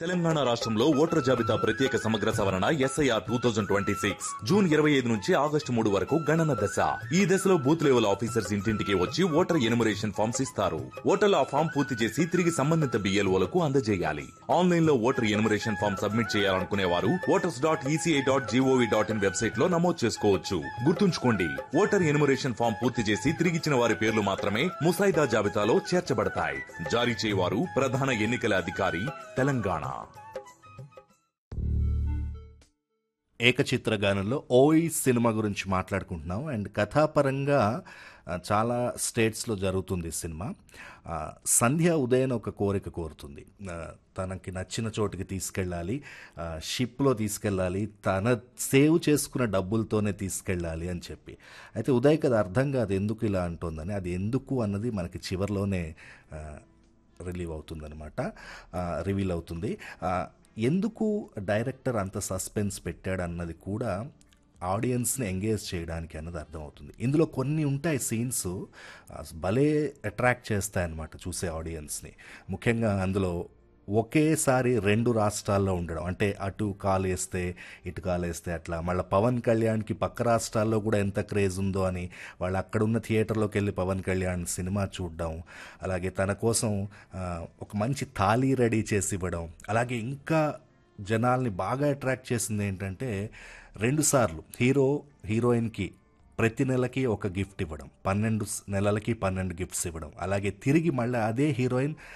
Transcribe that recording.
తెలంగాణ రాష్ట్రంలో ఓటర్ జాబితా ప్రత్యేక సమగ్ర సవరణ SIR two thousand twenty six June ఇరవై ఐదు నుంచి ఆగస్టు మూడు వరకు గణన దశ ఈ దశలో బూత్ లెవెల్ ఆఫీసర్స్ ఇంటింటికి వచ్చి ఓటర్ ఎనుమరేషన్ ఫామ్స్ ఇస్తారు ఓటర్లు ఆ ఫామ్ పూర్తి చేసి తిరిగి సంబంధిత బిఎల్ఓలకు అందజేయాలి ఆన్లైన్ లో ఓటర్ ఎనుమరేషన్ ఫామ్ సబ్మిట్ చేయాలనుకునే వారు voters dot ECI dot GOV dot in website లో నమోదు చేసుకోవచ్చు గుర్తుంచుకోండి ఓటర్ ఎనుమరేషన్ ఫామ్ పూర్తి చేసి తిరిగిచ్చిన వారి పేర్లు మాత్రమే ముసాయిదా జాబితాలో చేర్చబడతాయి జారీ చేయవారు ప్రధాన ఎన్నికల అధికారి తెలంగాణ ఏకచిత్ర గానంలో ఓయి సినిమా గురించి మాట్లాడుకుంటున్నాం అండ్ కథాపరంగా ఆ, చాలా స్టేట్స్లో జరుగుతుంది ఈ సినిమా ఆ, సంధ్య ఉదయన్ ఒక కోరిక కోరుతుంది ఆ, తనకి నచ్చిన చోటుకి తీసుకెళ్ళాలి ఆ, షిప్లో తీసుకెళ్ళాలి తన సేవ్ చేసుకున్న డబ్బులతోనే తీసుకెళ్ళాలి అని చెప్పి అయితే ఉదయ్కి అది అర్థం కాదు ఎందుకు ఇలా అంటుందని అది ఎందుకు అన్నది మనకి చివరిలోనే ఆ, రిలీవ్ అవుతుందన్నమాట రివీల్ అవుతుంది ఆ, ఎందుకు డైరెక్టర్ అంత సస్పెన్స్ పెట్టాడు అన్నది కూడా ఆడియన్స్ని ఎంగేజ్ చేయడానికి అన్నది అర్థమవుతుంది ఇందులో కొన్ని ఉంటాయి సీన్స్ భలే అట్రాక్ట్ చేస్తాయన్నమాట చూసే ఆడియన్స్ని ముఖ్యంగా అందులో ఒకేసారి రెండు రాష్ట్రాల్లో ఉండడం అంటే అటు కాలు వేస్తే ఇటు కాలు వేస్తే అట్లా మళ్ళీ పవన్ కళ్యాణ్కి పక్క రాష్ట్రాల్లో కూడా ఎంత క్రేజ్ ఉందో అని వాళ్ళు అక్కడ ఉన్న థియేటర్లోకి వెళ్ళి పవన్ కళ్యాణ్ సినిమా చూడడం అలాగే తన కోసం ఆ, ఒక మంచి థాలీ రెడీ చేసి ఇవ్వడం అలాగే ఇంకా జనాల్ని బాగా అట్రాక్ట్ చేసింది ఏంటంటే రెండుసార్లు హీరో హీరోయిన్కి ప్రతి నెలకి ఒక గిఫ్ట్ ఇవ్వడం పన్నెండు స్- నెలలకి పన్నెండు గిఫ్ట్స్ ఇవ్వడం అలాగే తిరిగి మళ్ళీ అదే హీరోయిన్